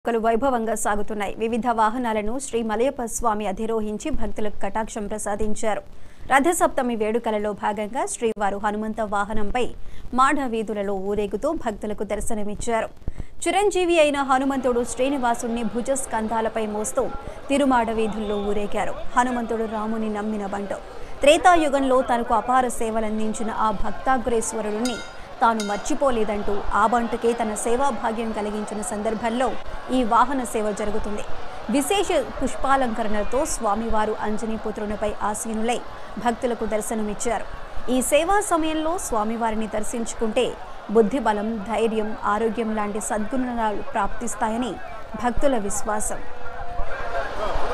వేడుకలు వైభవంగా సాగుతున్నాయి వివిధ వాహనాలను శ్రీ మలయప్ప స్వామి అధిరోహించి భక్తులకు కటాక్షం ప్రసాదించారు రథసప్తమి వేడుకలలో భాగంగా శ్రీవారు హనుమంత వాహనంపై మాఢ వీధులలో ఊరేగుతూ భక్తులకు దర్శనమిచ్చారు చిరంజీవి అయిన హనుమంతుడు శ్రీనివాసుణ్ణి భుజ స్కంధాలపై మోస్తూ తిరుమాడ వీధుల్లో ఊరేగారు హనుమంతుడు రాముని నమ్మిన బంటు త్రేతాయుగంలో తనకు అపార సేవలందించిన ఆ భక్తాగ్రేశ్వరుడిని తాను మర్చిపోలేదంటూ ఆ బంటుకే తన సేవా భాగ్యం కలిగించిన సందర్భంలో ఈ వాహన సేవ జరుగుతుంది విశేష పుష్పాలంకరణలతో స్వామివారు అంజనీపుత్రునిపై ఆసీనులై భక్తులకు దర్శనమిచ్చారు ఈ సేవా సమయంలో స్వామివారిని దర్శించుకుంటే బుద్ధిబలం ధైర్యం ఆరోగ్యం లాంటి సద్గుణాలు ప్రాప్తిస్తాయని భక్తుల విశ్వాసం